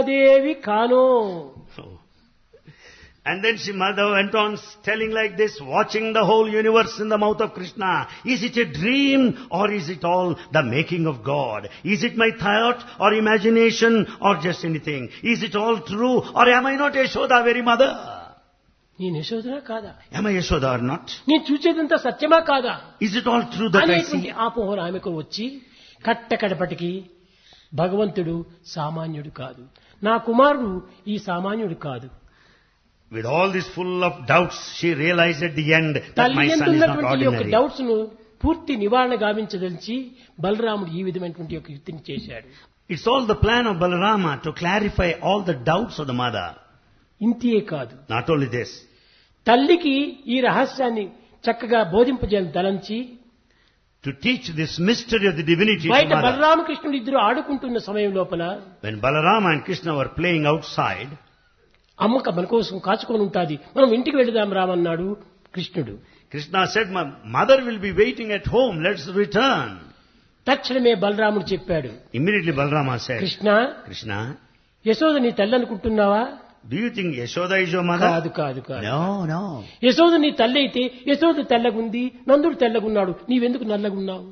Devi Kano Oh. And then she mother went on telling like this, watching the whole universe in the mouth of Krishna. Is it a dream or is it all the making of God? Is it my thought or imagination or just anything? Is it all true or am I not Yashoda very mother? నేను యశోదనా కాదా Am I Yashoda or not? నేను చూసేదంతా సత్యమా కాదా Is it all true that I అనేటువంటి see? ఆపోహలు ఆమెకు వచ్చి కట్టకడపటికి భగవంతుడు సామాన్యుడు కాదు నా కుమారుడు ఈ సామాన్యుడు కాదు With all this full of doubts, she realized at the end that తల్లి my son is not ఎందున్నటువంటి యొక్క ordinary. డౌట్స్ ను పూర్తి నివారణ గావించదలిచి బలరాముడు ఈ విధమైనటువంటి యొక్క యుక్తిని చేశాడు It's all the plan of Balarama to clarify all the doubts of the mother. ఇంతే కాదు Not only this, తల్లికి ఈ రహస్యాన్ని చక్కగా బోధింపజేయాలని తలంచి to teach this mystery of the divinity to బయట mother. బలరామకృష్ణుడు ఇద్దరు ఆడుకుంటున్న సమయం లోపల When Balarama and Krishna were playing outside, అమ్మక మన కోసం కాచుకొని ఉంటాది మనం ఇంటికి వెళదాం రామన్నాడు కృష్ణుడు Krishna said, My mother will be waiting at home, let's return. తక్షణమే బలరాముడు చెప్పాడు Immediately Balarama said, Krishna Krishna, Yashoda నీ తల్లి అనుకుంటున్నావా do you think Yashoda is your mother? కాదు కాదు కాదు No, no. యశోద నీ తల్లి అయితే యశోద తెల్లగుంది నందుడు తెల్లగున్నాడు నీవెందుకు నల్లగున్నావు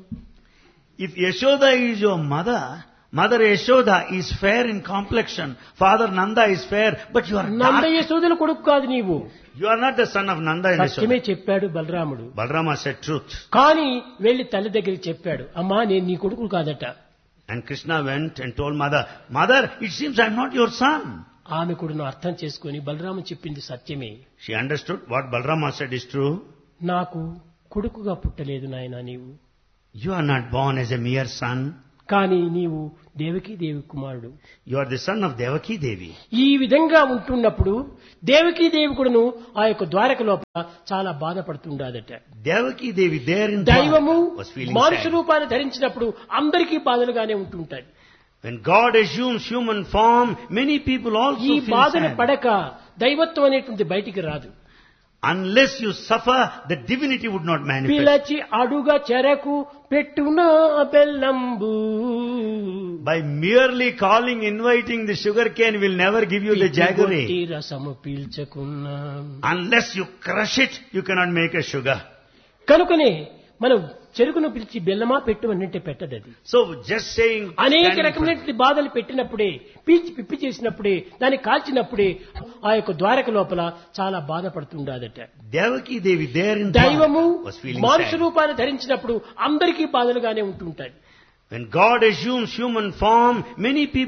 If Yashoda is your mother, Mother Yashoda is fair in complexion, Father Nanda is fair, but you are Nanda dark. యశోదల కొడుకు కాదు నీవు You are not the son of Nanda and సత్యమే Yashoda. చెప్పాడు బలరాముడు Balarama said truth. కానీ వెళ్లి తల్లి దగ్గరికి చెప్పాడు అమ్మా నేను నీ కొడుకు కాదట And Krishna went and told mother, Mother, it seems I am not your son. ఆమె కూడా అర్థం చేసుకొని బలరాము చెప్పింది సత్యమే She understood what Balarama said is true. నాకు కొడుకుగా పుట్టలేదు నాయన నీవు You are not born as a mere son. కానీ నీవు దేవకి దేవి కుమారుడు You are the son of Devaki Devi. ఈ విధంగా ఉంటున్నప్పుడు దేవకీ దేవి కూడాను ఆ యొక్క ద్వారక లోపల చాలా బాధపడుతుండదట Devaki Devi there in దైవము Dwarka was feeling మానుష sad. రూపాన్ని ధరించినప్పుడు అందరికీ బాధలుగానే ఉంటుంటాయి When God assumes human form, many people also ఈ feel బాధను sad. పడక దైవత్వం అనేటువంటి బయటికి రాదు Unless you suffer, the divinity would not manifest. పిలచి అడుగ చెరకు పెట్టున బెల్లంబు By merely calling, inviting the sugar cane will never give you the పిచ్చి jaggery. రసము పీల్చకున్నా Unless you crush it, you cannot make a sugar. కనుకనే మనం చెరుకును పిలిచి బెల్లమా పెట్టు అన్నంటే పెట్టదు అది So just saying, అనేక standing for- రకమైనటువంటి బాధలు పెట్టినప్పుడే పీల్చి పిప్పి చేసినప్పుడే దాన్ని కాల్చినప్పుడే ఆ యొక్క ద్వారక లోపల చాలా బాధపడుతుండదట Devaki Devi there in దైవము Dwarka was feeling మానుష sad. రూపాన్ని ధరించినప్పుడు అందరికీ బాధలుగానే ఉంటుంటాయి When God assumes human form, many people